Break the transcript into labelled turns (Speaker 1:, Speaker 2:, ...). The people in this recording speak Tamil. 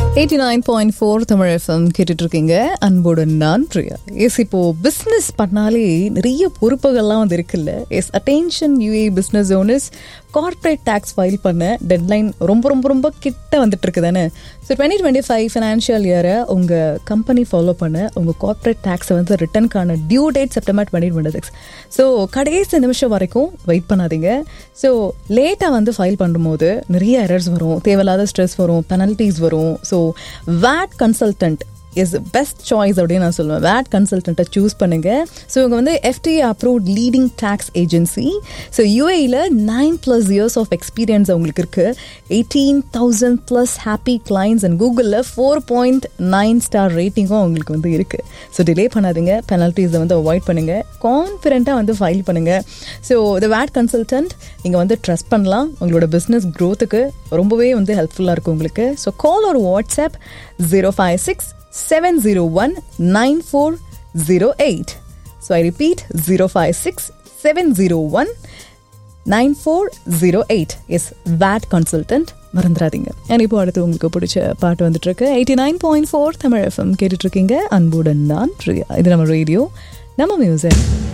Speaker 1: eighty nine point four Tamil FM கேட்டுட்டு இருக்கீங்க அன்புடன் நான் பிரியா எஸ் இப்போ பிஸ்னஸ் பண்ணாலே நிறைய பொறுப்புகள்லாம் வந்து இருக்குல்ல yes attention UAE business owners corporate tax file பண்ண டெட்லைன் ரொம்ப ரொம்ப ரொம்ப கிட்ட வந்துட்டு இருக்கு தானே so twenty twenty five financial இயரை உங்கள் கம்பெனி ஃபாலோ பண்ண உங்கள் கார்ப்பரேட் டேக்ஸை வந்து ரிட்டர்னுக்கான due date September twenty twenty six so கடைசி நிமிஷம் வரைக்கும் வெயிட் பண்ணாதீங்க ஸோ லேட்டாக வந்து ஃபைல் பண்ணும்போது நிறைய எரர்ஸ் வரும் தேவையில்லாத ஸ்ட்ரெஸ் வரும் பெனல்ட்டிஸ் வரும் so VAT consultant is best choice அப்படின்னு நான் சொல்லுவேன் வேட் கன்சல்டண்ட்டை சூஸ் பண்ணுங்க ஸோ இவங்க வந்து FDA approved leading tax agency so யூஏயில் nine plus years of experience அவங்களுக்கு இருக்கு eighteen thousand plus happy clients and கூகுளில் ஃபோர் பாயிண்ட் நைன் ஸ்டார் ரேட்டிங்கும் அவங்களுக்கு வந்து இருக்கு ஸோ டிலே பண்ணாதீங்க பெனல்ட்டிஸை வந்து அவாய்ட் பண்ணுங்க கான்ஃபிடென்ட்டாக வந்து ஃபைல் பண்ணுங்க ஸோ த வேட் கன்சல்டன்ட் நீங்கள் வந்து ட்ரஸ்ட் பண்ணலாம் உங்களோட பிஸ்னஸ் க்ரோத்துக்கு ரொம்பவே வந்து ஹெல்ப்ஃபுல்லாக இருக்கும் உங்களுக்கு ஸோ கால் ஒரு WhatsApp zero five six seven zero one nine four zero eight so I repeat zero five six seven zero one nine four zero eight S VAT consultant மறந்துடாதீங்க அண்ட் இப்போ அடுத்து உங்களுக்கு பிடிச்ச பாட்டு வந்துட்டு இருக்கு eighty nine point four Tamil FM கேட்டுட்டு இருக்கீங்க அன்புடன் நான் பிரியா இது நம்ம ரேடியோ நம்ம மியூசிக்